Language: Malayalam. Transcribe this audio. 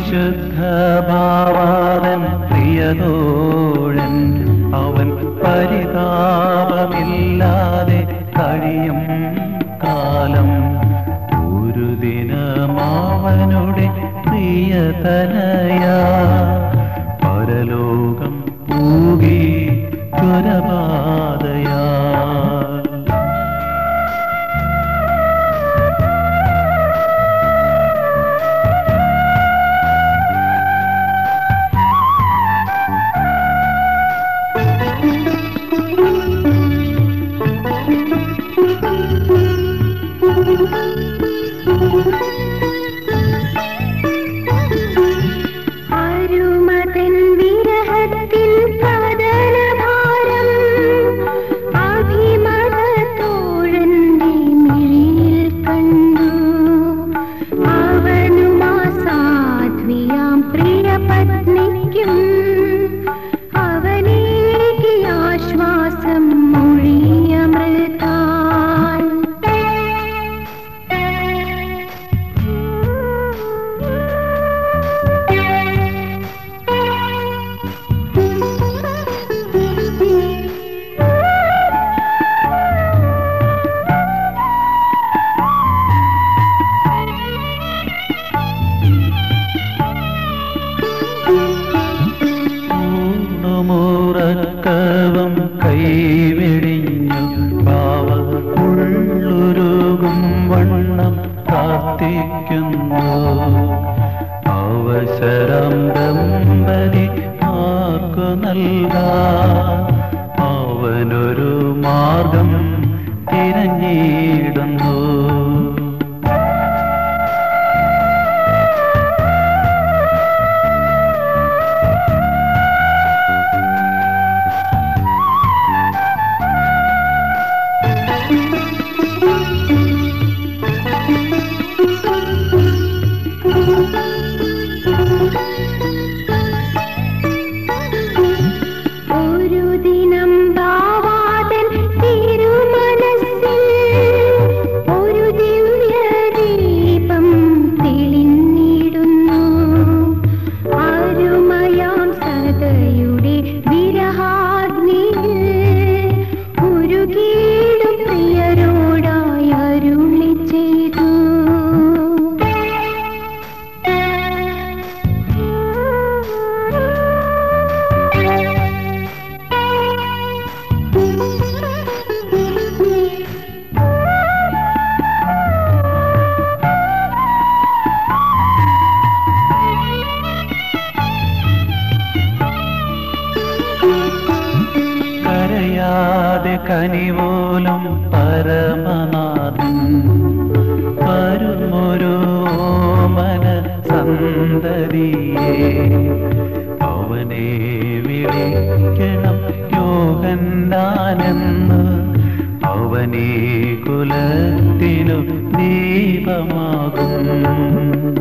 വിശുദ്ധ ഭാവാതൻ പ്രിയതോഴൻ അവൻ പരിതാപമില്ലാതെ കഴിയും കാലം ഒരു ദിനമാവനുടെ പ്രിയതനയാ പരലോകം പൂകി ചുരപാതയാ അരുമതൻ വിരഹത്തിൻ കദനഭാരം അഭിമതത്തോഴന്റെ മിഴിയിൽ കണ്ടു അവനും ആ സാധ്വിയാം പ്രിയപത്നിക്കും അവനേക്ക് ആശ്വാസം മൊഴിയമൃതാൻ ൂണുമുറക്കവും കൈവെടിഞ്ഞു പാവ ഉള്ളുരുകും വണ്ണം പ്രാർത്ഥിക്കുന്നു അവസരം ദമ്പതി ആർക്കു നൽകാൻ അവനൊരു മാർഗം തിരഞ്ഞിടുന്നു ഒരു ദിനം ഭാവാതൻ തിരുമനസ്സിൽ ഒരു ദിവ്യദീപം തെളിഞ്ഞിടുന്നു അരുമയാം സതയുടെ വിരഹാഗ്നിയിൽ ഉരുകീടും പ്രിയരോടായി അരുളി ചെയ്തു കരയാതെ കനിപോലും പരമനാഥൻ വരുമൊരു മന സന്തതിയെ അവനെ വിളിക്കണം യോഗന്നാനെന്ന് അവനീ കുലത്തിനു ദീപമാകും